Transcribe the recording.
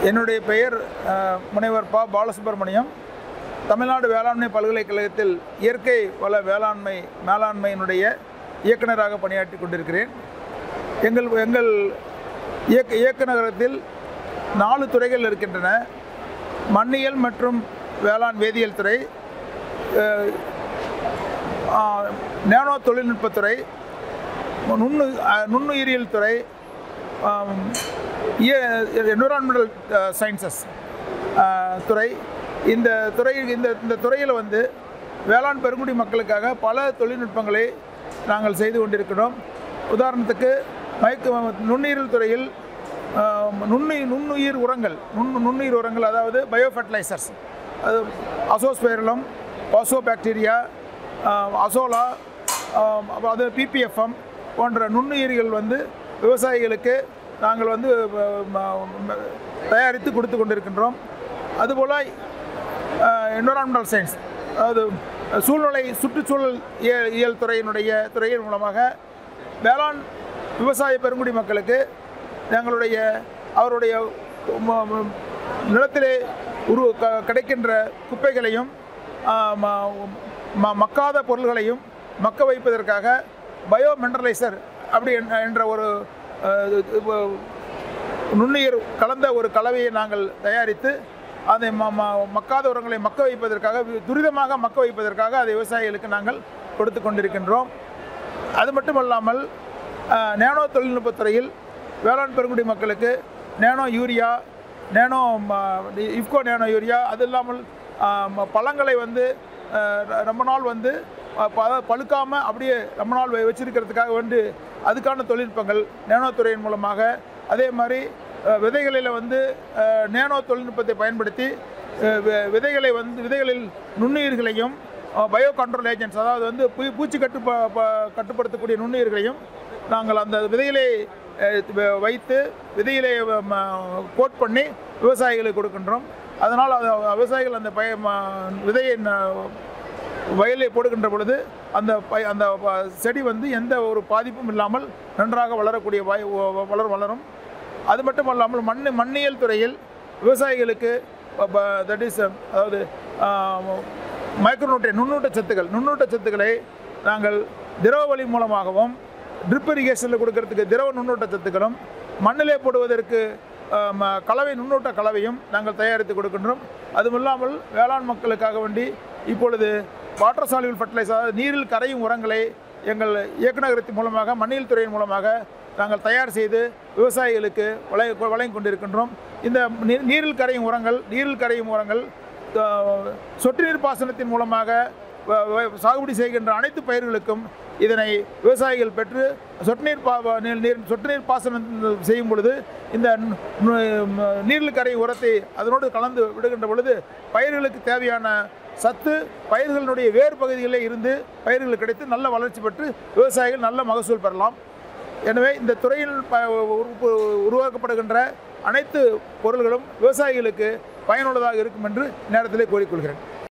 என்னுடைய பெயர் அஹ், முனைவர் ப பாலசுப்ரமணியம் தமிழ்நாடு வேளாண்மை பல்கலைக்கழகத்தில் இயற்கை வள வேளாண்மை மேலாண்மையினுடைய இயக்குனராக பணியாற்றி கொண்டிருக்கிறேன் எங்கள் எங்கள் இயக்க இயக்குநரகத்தில் நாலு துறைகள் இருக்கின்றன மண்ணியல் மற்றும் வேளாண் வேதியியல் துறை அஹ், ஆஹ், நேனோ தொழில்நுட்பத்துறை நுண்ணு அஹ், நுண்ணுயிரியல் துறை என்விரான்மெண்டல் சயின்சஸ் துறை இந்த துறை இந்த இந்த துறையில் வந்து வேளாண் பெருங்குடி மக்களுக்காக பல தொழில்நுட்பங்களை நாங்கள் செய்து கொண்டிருக்கிறோம் உதாரணத்துக்கு மயக்க நுண்ணுயிரியல் துறையில் ஆஹ், நுண்ணு நுண்ணுயிர் உரங்கள் நுண் நுண்ணுயிர் உரங்கள் அதாவது பயோ ஃபர்டிலைசர்ஸ் அது azospirillum phosphobacteria azolla ah, அப்புறம் அது பிபிஎஃப்எம் போன்ற நுண்ணுயிரிகள் வந்து விவசாயிகளுக்கு நாங்கள் வந்து ம- ம- ம- தயாரித்து கொடுத்து கொண்டிருக்கின்றோம் அதுபோல் என்வரான்மெண்டல் சயின்ஸ் அதாவது சூழ்நிலை சுற்றுச்சூழல் இய- இயல் துறையினுடைய துறையின் மூலமாக வேளாண் விவசாய பெருங்குடி மக்களுக்கு எங்களுடைய அவருடைய ம- ம- நிலத்திலே உரு க- கிடைக்கின்ற குப்பைகளையும் ஆ, ம- ம- மக்காத பொருள்களையும் மக்க வைப்பதற்காக பயோ மினரலைசர் அப்படி என்ற- என்ற ஒரு அஹ், இது- இது- நுண்ணுயிர் கலந்த ஒரு கலவையை நாங்கள் தயாரித்து அதை ம ம- மக்காத உரங்களை மக்க வைப்பதற்காக வி- துரிதமாக மக்க வைப்பதற்காக அதை விவசாயிகளுக்கு நாங்கள் கொடுத்து கொண்டிருக்கின்றோம் அது மட்டுமல்லாமல் அஹ், நேனோ தொழில்நுட்பத்துறையில் வேளாண் பெருங்குடி மக்களுக்கு நேனோ யூரியா நேனோ ம- இஃப்கோ நேனோ யூரியா அது இல்லாமல் அஹ், ம- பழங்களை வந்து அஹ், ர- ரொம்ப நாள் வந்து அஹ், ப- பழுக்காமல் அப்படியே ரொம்ப நாள் வ- வச்சிருக்கிறதுக்காக வந்து அதுக்கான தொழில்நுட்பங்கள் நேனோ துறையின் மூலமாக அதே மாதிரி அஹ், விதைகளில் வந்து அஹ், நேனோ தொழில்நுட்பத்தை பயன்படுத்தி அஹ், வி- விதைகளை வந்து விதைகளில் நுண்ணுயிர்களையும் பயோ கண்ட்ரோல் ஏஜென்ட்ஸ் அதாவது வந்து பூ பூச்சி கட்டுப்ப ப- கட்டுப்படுத்தக்கூடிய நுண்ணுயிர்களையும் நாங்கள் அந்த விதையிலே அஹ், வ- வைத்து விதையிலே ம- கோட் பண்ணி விவசாயிகளுக்கு கொடுக்கின்றோம் அதனால் அது விவசாயிகள் அந்த பய ம- விதையை ந- வயலை போடுகின்ற பொழுது அந்த பய அந்த ப- செடி வந்து எந்த ஒரு பாதிப்பும் இல்லாமல் நன்றாக வளரக்கூடிய வாய் வ- வளரும் வளரும் அது மட்டும் அல்லாமல் மண் மண்ணியல் துறையில் விவசாயிகளுக்கு தட் இஸ் அதாவது மைக்ரோநூட்டை நுண்ணூட்ட சத்துக்கள் நுண்ணூட்ட சத்துக்களை நாங்கள் திரவ வழி மூலமாகவும் ட்ரிப் இரிகேஷனில் கொடுக்கறதுக்கு திரவ நுண்ணூட்ட சத்துக்களும் மண்ணிலே போடுவதற்கு ஆஹ், ம- கலவை நுண்ணூட்ட கலவையும் நாங்கள் தயாரித்து கொடுக்கின்றோம் அதுவும் இல்லாமல் வேளாண் மக்களுக்காக வேண்டி இப்பொழுது வாட்டர் சால்யூல் ஃபர்டிலைசர் அதாவது நீரில் கரையும் உரங்களை எங்கள் இயக்குநரகத்தின் மூலமாக மண்ணியல் துறையின் மூலமாக நாங்கள் தயார் செய்து விவசாயிகளுக்கு வழங்கி வழங்கி கொண்டிருக்கின்றோம் இந்த நீ- நீரில் கரையும் உரங்கள் நீரில் கரையும் உரங்கள் ஆஹ், சொட்டு நீர் பாசனத்தின் மூலமாக வ- வ- சாகுபடி செய்கின்ற அனைத்து பயிர்களுக்கும் இதனை விவசாயிகள் பெற்று சொட்டு நீர் பா பா- நீர் நீர் சொட்டு நீர் பாசனம் செய்யும் பொழுது இந்த நு- நு- நீரில் கரை உரத்தை அதனோடு கலந்து விடுகின்ற பொழுது பயிர்களுக்கு தேவையான சத்து பயிர்களுடைய வேறு பகுதிகளில் இருந்து பயிர்கள் கிடைத்து நல்ல வளர்ச்சி பெற்று விவசாயிகள் நல்ல மகசூல் பெறலாம் எனவே இந்த துறையில் ப- உரு- உருவாக்கப்படுகின்ற அனைத்து பொருள்களும் விவசாயிகளுக்கு பயனுள்ளதாக இருக்கும் என்று நேரத்திலே கோரிக்கொள்கிறேன்